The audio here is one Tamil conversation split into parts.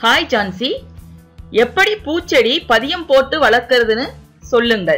ஹாய் ஜான்சி எப்படி பூச்செடி பதியம் போட்டு வளர்க்கறதுன்னு சொல்லுங்கள்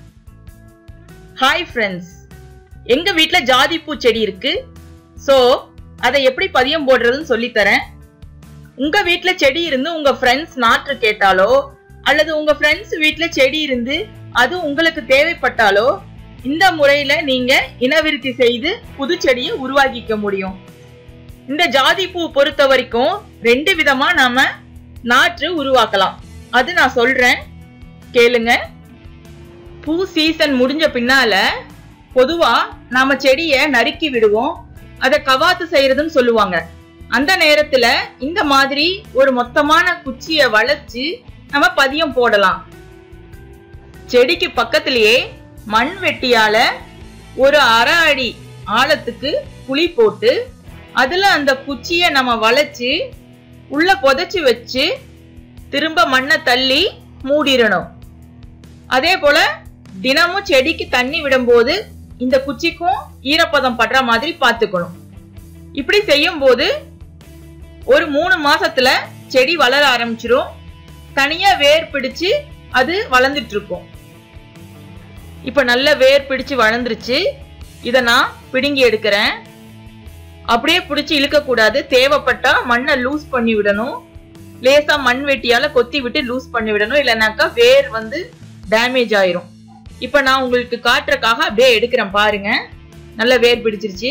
ஹாய் ஃப்ரெண்ட்ஸ் எங்க வீட்ல ஜாதி பூச்செடி இருக்கு சோ அதை எப்படி பதியம் போடுறதுன்னு சொல்லித் தரேன் உங்க வீட்ல செடி இருந்து உங்க ஃப்ரெண்ட்ஸ் நாற்று கேட்டாலோ அல்லது உங்க ஃப்ரெண்ட்ஸ் வீட்ல செடி இருந்து அது உங்களுக்கு தேவைப்பட்டாலோ இந்த முறையில நீங்க இனவிருத்தி செய்து புது செடியை உருவாக்கிக்க முடியும் இந்த ஜாதி பூ பொறுத்த வரைக்கும் ரெண்டு விதமா நாம நாற்று உருவாக்கலாம் அது நான் சொல்றேன் கேளுங்க பூ சீசன் முடிஞ்ச பின்னால பொதுவா நாம செடிய நறுக்கி விடுவோம் அதை கவாத்து செய்யறதுன்னு சொல்லுவாங்க அந்த நேரத்துல இந்த மாதிரி ஒரு மொத்தமான குச்சிய வளைச்சு நம்ம பதியம் போடலாம் செடிக்கு பக்கத்திலேயே மண் வெட்டியால ஒரு அரை அடி ஆழத்துக்கு குழி போட்டு அதுல அந்த குச்சிய நம்ம வளைச்சு உள்ள புதைச்சு வச்சு திரும்ப மண்ணை தள்ளி மூடிடணும் அதே போல தினமும் செடிக்கு தண்ணி விடும்போது இந்த குச்சிக்கும் ஈரப்பதம் படுற மாதிரி பார்த்துக்கணும் இப்படி செய்யும் போது ஒரு மூணு மாசத்துல செடி வளர ஆரம்பிச்சிரும் தனியா வேர் பிடிச்சு அது வளர்ந்துட்டு இருக்கும் இப்ப நல்ல வேர் பிடிச்சு வளர்ந்துருச்சு இத நான் பிடுங்கி எடுக்கிறேன் அப்படியே பிடிச்சி இழுக்க கூடாது தேவைப்பட்டா மண்ணை லூஸ் பண்ணி விடணும் லேசா மண் வெட்டியால கொத்தி விட்டு லூஸ் பண்ணி விடணும் இல்லைனாக்கா வேர் வந்து டேமேஜ் ஆயிரும் இப்ப நான் உங்களுக்கு காட்டுறக்காக அப்படியே எடுக்கிறேன் பாருங்க நல்ல வேர் பிடிச்சிருச்சு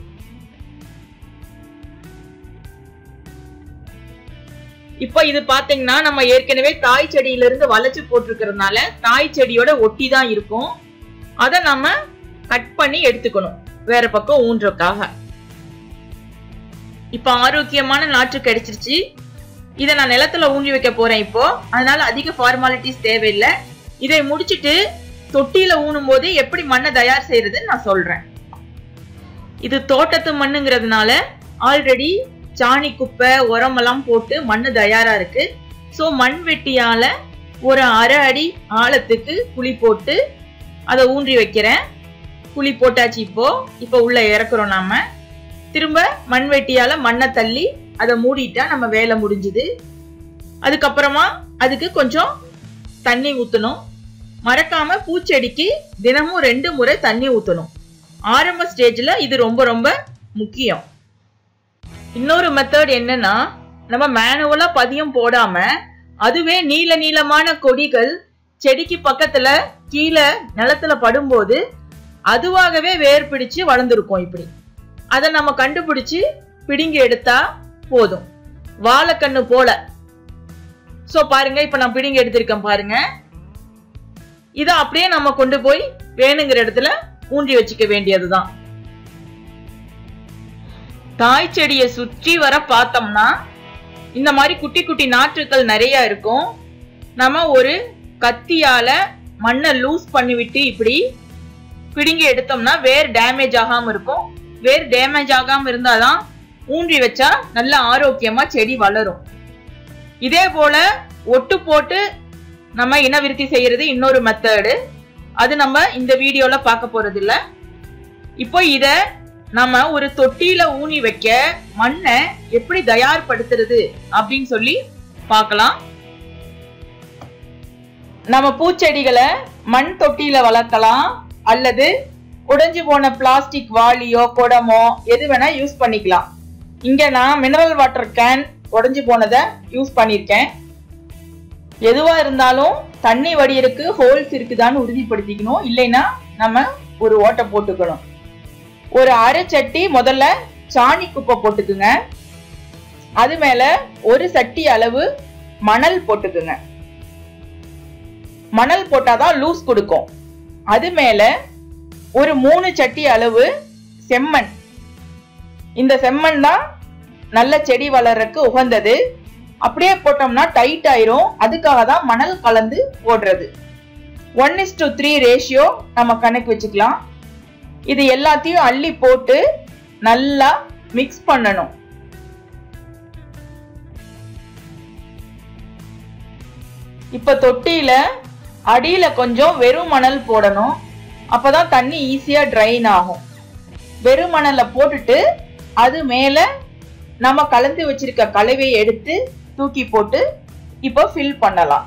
இப்போ இது பாத்தீங்கன்னா நம்ம ஏற்கனவே தாய் செடியில இருந்து வளைச்சு போட்டிருக்கிறதுனால தாய் செடியோட ஒட்டி தான் இருக்கும் அதை நம்ம கட் பண்ணி எடுத்துக்கணும் வேற பக்கம் ஊன்றக்காக இப்ப ஆரோக்கியமான நாற்று கிடைச்சிருச்சு இதை நான் நிலத்துல ஊன்றி வைக்க போறேன் இப்போ அதனால அதிக ஃபார்மாலிட்டிஸ் தேவையில்லை இதை முடிச்சிட்டு தொட்டியில ஊனும் போது எப்படி மண்ணை தயார் செய்யறதுன்னு நான் சொல்றேன் இது தோட்டத்து மண்ணுங்கிறதுனால ஆல்ரெடி சாணி குப்பை உரமெல்லாம் போட்டு மண்ணு தயாரா இருக்கு ஸோ மண் வெட்டியால ஒரு அரை அடி ஆழத்துக்கு குழி போட்டு அதை ஊன்றி வைக்கிறேன் குழி போட்டாச்சு இப்போ இப்போ உள்ள இறக்குறோம் நாம திரும்ப மண் வெட்டியால மண்ணை தள்ளி அதை மூடிட்டா நம்ம வேலை முடிஞ்சுது அதுக்கப்புறமா அதுக்கு கொஞ்சம் தண்ணி ஊத்தணும் மறக்காம பூச்செடிக்கு தினமும் ரெண்டு முறை தண்ணி ஊத்தணும் ஆரம்ப ஸ்டேஜ்ல இது ரொம்ப ரொம்ப முக்கியம் இன்னொரு மெத்தட் என்னன்னா நம்ம மேனுவலா பதியம் போடாம அதுவே நீல நீளமான கொடிகள் செடிக்கு பக்கத்துல கீழே நிலத்துல படும்போது அதுவாகவே வேர் பிடிச்சு வளர்ந்துருக்கும் இப்படி அதை நம்ம கண்டுபிடிச்சு பிடுங்கி எடுத்தா போதும் வாழைக்கண்ணு போல சோ பாருங்க இப்ப நான் பிடுங்கி எடுத்திருக்கேன் பாருங்க இதை அப்படியே நம்ம கொண்டு போய் வேணுங்கிற இடத்துல ஊன்றி வச்சுக்க வேண்டியதுதான் தாய் செடியை சுற்றி வர பார்த்தோம்னா இந்த மாதிரி குட்டி குட்டி நாற்றுக்கள் நிறைய இருக்கும் நம்ம ஒரு கத்தியால மண்ணை லூஸ் பண்ணி விட்டு இப்படி பிடுங்கி எடுத்தோம்னா வேர் டேமேஜ் ஆகாம இருக்கும் வேர் டேமேஜ் ஆகாம இருந்தாதான் ஊன்றி வச்சா நல்ல ஆரோக்கியமா செடி வளரும் இதே போல ஒட்டு போட்டு நம்ம இனவிருத்தி செய்யறது இன்னொரு மெத்தடு அது நம்ம இந்த வீடியோல பார்க்க போறது இல்ல இப்போ இத நம்ம ஒரு தொட்டியில ஊனி வைக்க மண்ணை எப்படி தயார்படுத்துறது அப்படின்னு சொல்லி பார்க்கலாம் நம்ம பூச்செடிகளை மண் தொட்டியில வளர்க்கலாம் அல்லது உடைஞ்சு போன பிளாஸ்டிக் வாளியோ குடமோ எது வேணா யூஸ் பண்ணிக்கலாம் இங்க நான் மினரல் வாட்டர் கேன் உடைஞ்சு போனதை யூஸ் பண்ணியிருக்கேன் எதுவா இருந்தாலும் தண்ணி வடியருக்கு ஹோல்ஸ் இருக்குதான்னு உறுதிப்படுத்திக்கணும் இல்லைன்னா நம்ம ஒரு ஓட்டை போட்டுக்கணும் ஒரு அரை சட்டி முதல்ல சாணி குப்பை போட்டுக்குங்க அது மேல ஒரு சட்டி அளவு மணல் போட்டுக்குங்க மணல் போட்டாதான் லூஸ் கொடுக்கும் அது மேல ஒரு மூணு சட்டி அளவு செம்மண் இந்த செம்மண் தான் நல்ல செடி வளர்றதுக்கு உகந்தது அப்படியே போட்டோம்னா டைட் ஆயிரும் அதுக்காக தான் மணல் கலந்து போடுறது one is to three ratio நம்ம கணக்கு வச்சுக்கலாம் இது எல்லாத்தையும் அள்ளி போட்டு நல்லா மிக்ஸ் பண்ணணும் இப்ப தொட்டியில அடியில கொஞ்சம் வெறும் மணல் போடணும் அப்பதான் தண்ணி ஈஸியா ட்ரைன் ஆகும் வெறும் மணலை போட்டுட்டு அது மேல நம்ம கலந்து வச்சிருக்க கலவையை எடுத்து தூக்கி போட்டு இப்போ ஃபில் பண்ணலாம்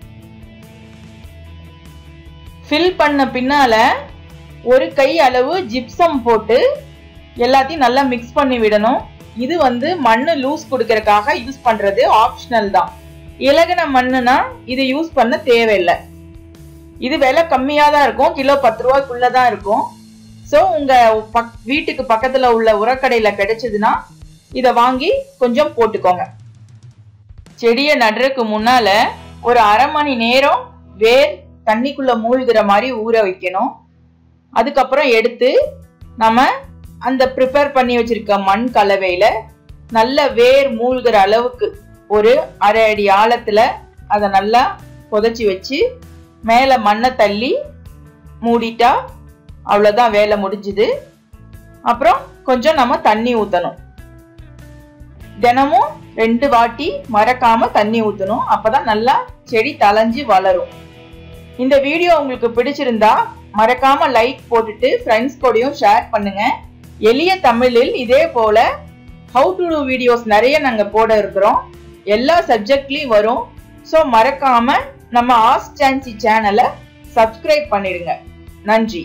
ஃபில் பண்ண பின்னால ஒரு கை அளவு ஜிப்சம் போட்டு எல்லாத்தையும் நல்லா மிக்ஸ் பண்ணி விடணும் இது வந்து மண்ணு லூஸ் கொடுக்கறதுக்காக யூஸ் பண்றது ஆப்ஷனல் தான் இலகுன மண்ணுனா இது யூஸ் பண்ண தேவையில்லை இது விலை கம்மியா தான் இருக்கும் கிலோ பத்து ரூபாய்க்குள்ள தான் இருக்கும் ஸோ உங்க பக் வீட்டுக்கு பக்கத்துல உள்ள உரக்கடையில கிடைச்சதுன்னா இதை வாங்கி கொஞ்சம் போட்டுக்கோங்க செடியை நடுறதுக்கு முன்னால ஒரு அரை மணி நேரம் வேர் தண்ணிக்குள்ள மூழ்கிற மாதிரி ஊற வைக்கணும் அதுக்கப்புறம் எடுத்து நம்ம அந்த ப்ரிப்பேர் பண்ணி வச்சிருக்க மண் கலவையில நல்ல வேர் மூழ்கிற அளவுக்கு ஒரு அரை அடி ஆழத்துல அதை நல்லா புதைச்சி வச்சு மேலே மண்ணை தள்ளி மூடிட்டா அவ்வளோதான் வேலை முடிஞ்சுது அப்புறம் கொஞ்சம் நம்ம தண்ணி ஊற்றணும் தினமும் ரெண்டு வாட்டி மறக்காம தண்ணி ஊற்றணும் அப்பதான் நல்லா செடி தளைஞ்சு வளரும் இந்த வீடியோ உங்களுக்கு பிடிச்சிருந்தா மறக்காம லைக் போட்டுட்டு ஃப்ரெண்ட்ஸ் கூடயும் ஷேர் பண்ணுங்க எளிய தமிழில் இதே போல ஹவு டு டூ வீடியோஸ் நிறைய நாங்க போட இருக்கிறோம் எல்லா சப்ஜெக்ட்லயும் வரும் ஸோ மறக்காம நம்ம ஆஸ் சான்சி சேனலை சப்ஸ்கிரைப் பண்ணிடுங்க நன்றி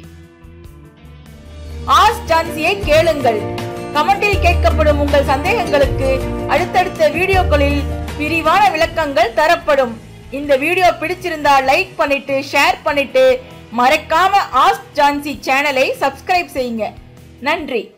ஆஸ் சான்சியை கேளுங்கள் கமெண்டில் கேட்கப்படும் உங்கள் சந்தேகங்களுக்கு அடுத்தடுத்த வீடியோக்களில் விரிவான விளக்கங்கள் தரப்படும் இந்த வீடியோ பிடிச்சிருந்தா லைக் பண்ணிட்டு ஷேர் பண்ணிட்டு மறக்காம ஆஸ் ஜான்சி சேனலை சப்ஸ்கிரைப் செய்யுங்க நன்றி